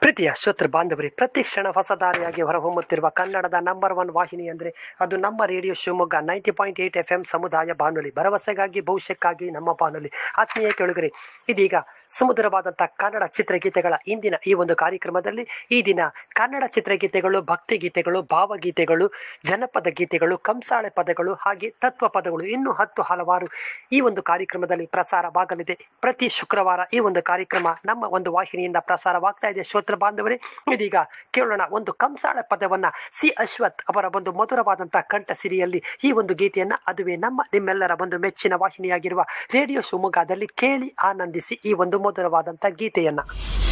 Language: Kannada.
ಪ್ರೀತಿಯ ಶ್ರೋತೃ ಬಾಂಧವರೇ ಪ್ರತಿ ಕ್ಷಣ ಹೊಸದಾರಿಯಾಗಿ ಹೊರಹೊಮ್ಮುತ್ತಿರುವ ಕನ್ನಡದ ನಂಬರ್ ಒನ್ ವಾಹಿನಿ ಅಂದರೆ ಅದು ನಮ್ಮ radio Shivamogga ninety point eight F M ಸಮುದಾಯ ಬಾನುಲಿ ಭರವಸೆಗಾಗಿ ಭವಿಷ್ಯಕ್ಕಾಗಿ ನಮ್ಮ ಬಾನುಲಿ ಆತ್ಮೀಯ ಕೆಳಗರೆ ಇದೀಗ ಸುಮಧುರವಾದಂಥ ಕನ್ನಡ ಚಿತ್ರಗೀತೆಗಳ ಇಂದಿನ ಈ ಒಂದು ಕಾರ್ಯಕ್ರಮದಲ್ಲಿ ಈ ದಿನ ಕನ್ನಡ ಚಿತ್ರಗೀತೆಗಳು ಭಕ್ತಿ ಗೀತೆಗಳು ಭಾವಗೀತೆಗಳು ಜನಪದ ಗೀತೆಗಳು ಕಂಸಾಳೆ ಪದಗಳು ಹಾಗೆ ತತ್ವ ಪದಗಳು ಇನ್ನೂ ಹತ್ತು ಹಲವಾರು ಈ ಒಂದು ಕಾರ್ಯಕ್ರಮದಲ್ಲಿ ಪ್ರಸಾರವಾಗಲಿದೆ ಪ್ರತಿ ಶುಕ್ರವಾರ ಈ ಒಂದು ಕಾರ್ಯಕ್ರಮ ನಮ್ಮ ಒಂದು ವಾಹಿನಿಯಿಂದ ಪ್ರಸಾರವಾಗ್ತಾ ಇದೆ ಶ್ರೋತೃ ಬಾಂಧವರೇ ಇದೀಗ ಕೇಳೋಣ ಒಂದು ಕಂಸಾಳೆ ಪದವನ್ನ ಸಿ ಅಶ್ವಥ್ ಅವರ ಒಂದು ಮಧುರವಾದಂತಹ ಕಂಠ ಸಿರಿಯಲ್ಲಿ ಈ ಒಂದು ಗೀತೆಯನ್ನ ಅದುವೇ ನಮ್ಮ ನಿಮ್ಮೆಲ್ಲರ ಒಂದು ಮೆಚ್ಚಿನ ವಾಹಿನಿಯಾಗಿರುವ ರೇಡಿಯೋ ಶಿವಮೊಗ್ಗದಲ್ಲಿ ಕೇಳಿ ಆನಂದಿಸಿ ಈ ಒಂದು ಮಧುರವಾದಂತಹ ಗೀತೆಯನ್ನ